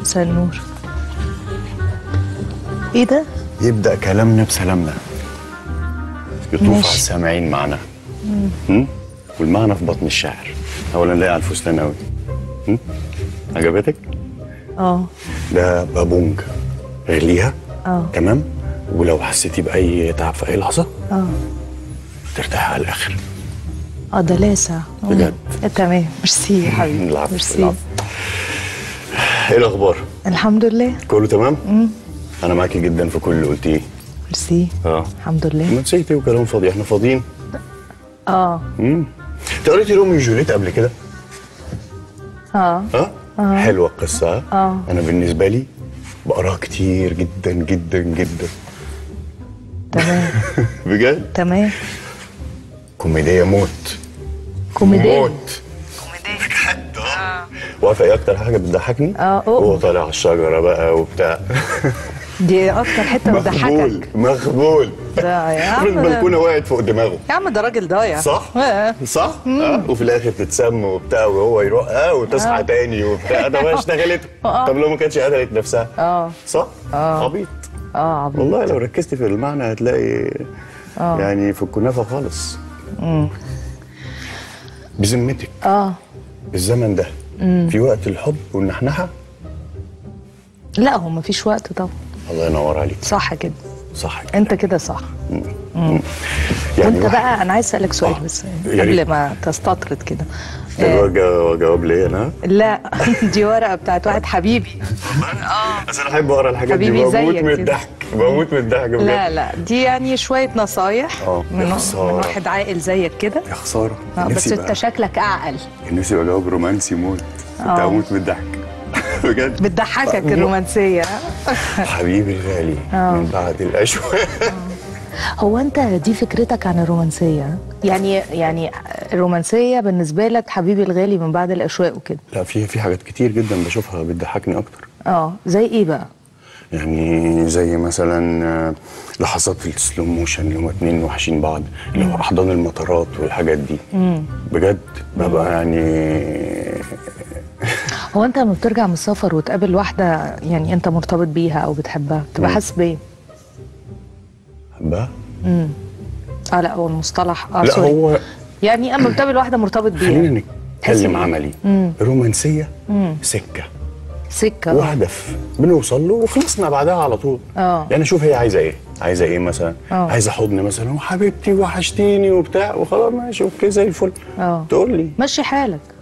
مساء النور ايه ده؟ يبدا كلامنا بسلامنا يطوف ماشي. على السامعين معنا هم؟ والمعنى في بطن الشاعر اولا لاقي على الفستان قوي هم؟ عجبتك اه ده بابونج اغليها اه تمام ولو حسيتي باي تعب في اي لحظه اه ترتاحي على الاخر اه ده لاسع مم. بجد. آه، تمام ميرسي يا حبيبي العفو ميرسي العفو ايه الاخبار الحمد لله كله تمام انا معاكي جدا في كل اللي قلتيه ميرسي اه الحمد لله ما نسيتي وكلام فاضي احنا فاضيين اه امم انت قريتي روميو وجوليت قبل كده اه ها آه. حلوه القصه ها؟ آه. انا بالنسبه لي بقراها كتير جدا جدا جدا تمام بجد تمام كوميديه موت كوميدية موت بجد اه وعارفه ايه اكتر حاجه بتضحكني آه، أوه. هو طالع على الشجره بقى وبتاع دي اكتر حته مخبول بتضحكك مخبول ده يا عم افرض ده- البلكونه وقعت فوق دماغه يا عم ده راجل ضايع صح؟ آه. صح؟ آه. وفي الاخر تتسم وبتاع وهو يروح اه وتصحى آه. تاني وبتاع ده ما اشتغلته آه. طب لو ما كانتش قتلت نفسها اه صح؟ آه. عبيط اه عبيط والله لو ركزت في المعنى هتلاقي آه. يعني في الكنافه خالص بذمتك اه الزمن ده في وقت الحب والنحنحه لا هو مفيش وقت طبعا الله ينور عليك صح كده صح كده. انت كده صح يعني وانت واحد- بقى انا عايز اسالك سؤال آه. بس يا ريت. قبل ما تستطرد كده ده آه، جوا- جواب ليا انا لا دي ورقه بتاعت واحد حبيبي بس انا احب اقرا الحاجات دي حبيبي بموت زيك من كده. الضحك بموت من الضحك بجد لا لا دي يعني شويه نصايح آه، يا من, من خسارة. واحد عاقل زيك كده يا خساره آه، بس نفسي انت بقى شكلك اعقل نفسي يبقى جواب رومانسي موت كنت آه. هموت من الضحك بجد بتضحكك آه، الرومانسيه حبيبي الغالي آه. من بعد الاشواق هو انت دي فكرتك عن الرومانسيه يعني يعني الرومانسيه بالنسبه لك حبيبي الغالي من بعد الاشواق وكده لا في في حاجات كتير جدا بشوفها بتضحكني اكتر اه زي ايه بقى يعني زي مثلا آه، لحظات في السلو موشن اللي هما اتنين وحشين بعض اللي هو احضان المطارات والحاجات دي بجد ببقى يعني هو انت لما بترجع من السفر وتقابل واحده يعني انت مرتبط بيها او بتحبها بتبقى مم. حاسس بايه بقى اه لا هو المصطلح اه لا سوري هو يعني اما بتقابل واحده مرتبط بيها خلينا تحس نتكلم بإيه؟ عملي مم. رومانسيه سكه سكه آه. وهدف بنوصل له وخلصنا بعدها على طول آه. يعني شوف هي عايزه ايه عايزه ايه مثلا آه. عايزه حضن مثلا وحبيبتي وحشتيني وبتاع وخلاص ماشي اوكي زي الفل اه تقول لي مشي حالك